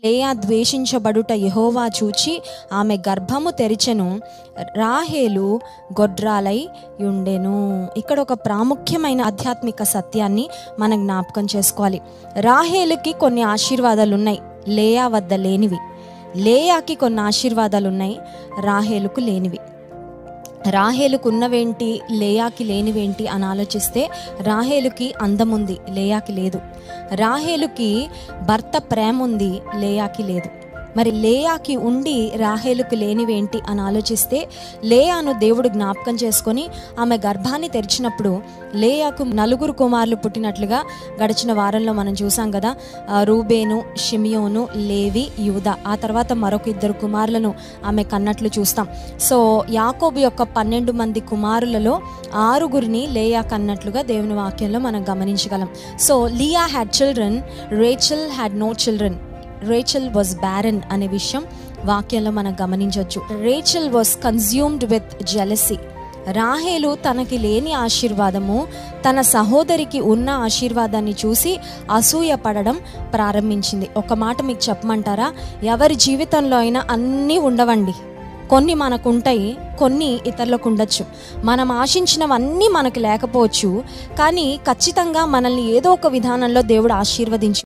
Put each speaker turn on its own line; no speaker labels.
లేయా ద్వేషించబడుట యెహోవా చూచి ఆమె గర్భము తెరిచెను రాహేలు గొడ్రాలై ఉండెను ఇక్కడ ఒక ప్రాముఖ్యమైన ఆధ్యాత్మిక సత్యాన్ని మనం జ్ఞాపకం చేసుకోవాలి రాహేలుకి కొన్ని ఆశీర్వాదాలు ఉన్నాయి లేయా వద్ద లేనివి లేయాకి కొన్ని ఆశీర్వాదాలు ఉన్నాయి రాహేలుకు లేనివి రాహేలుకు ఉన్నవేంటి లేయాకి లేనివేంటి అని ఆలోచిస్తే రాహేలుకి అందముంది లేయాకి లేదు రాహేలుకి భర్త ప్రేమ ఉంది లేయాకి లేదు మరి లేయాకి ఉండి రాహేలుకు లేనివేంటి అని ఆలోచిస్తే లేయాను దేవుడు జ్ఞాపకం చేసుకొని ఆమె గర్భాన్ని తెరిచినప్పుడు లేయాకు నలుగురు కుమారులు పుట్టినట్లుగా గడిచిన వారంలో మనం చూసాం కదా ఆ, రూబేను షిమియోను లేవి యూద ఆ తర్వాత మరొక ఇద్దరు కుమారులను ఆమె కన్నట్లు చూస్తాం సో యాకోబు యొక్క పన్నెండు మంది కుమారులలో ఆరుగురిని లేయా కన్నట్లుగా దేవుని వాక్యంలో మనం గమనించగలం so Leah had children Rachel had no children Rachel was barren అనే విషయం వాక్యంలో మనం గమనించవచ్చు Rachel was consumed with jealousy రాహేలు తనకి లేని ఆశీర్వాదము తన సహోదరికి ఉన్న ఆశీర్వాదాన్ని చూసి అసూయ పడడం ప్రారంభించింది ఒక మాట మీకు చెప్పమంటారా ఎవరి జీవితంలో అయినా అన్నీ ఉండవండి కొన్ని మనకు ఉంటాయి కొన్ని ఇతరులకు ఉండొచ్చు మనం ఆశించినవన్నీ మనకు లేకపోవచ్చు కానీ ఖచ్చితంగా మనల్ని ఏదో ఒక విధానంలో దేవుడు ఆశీర్వదించి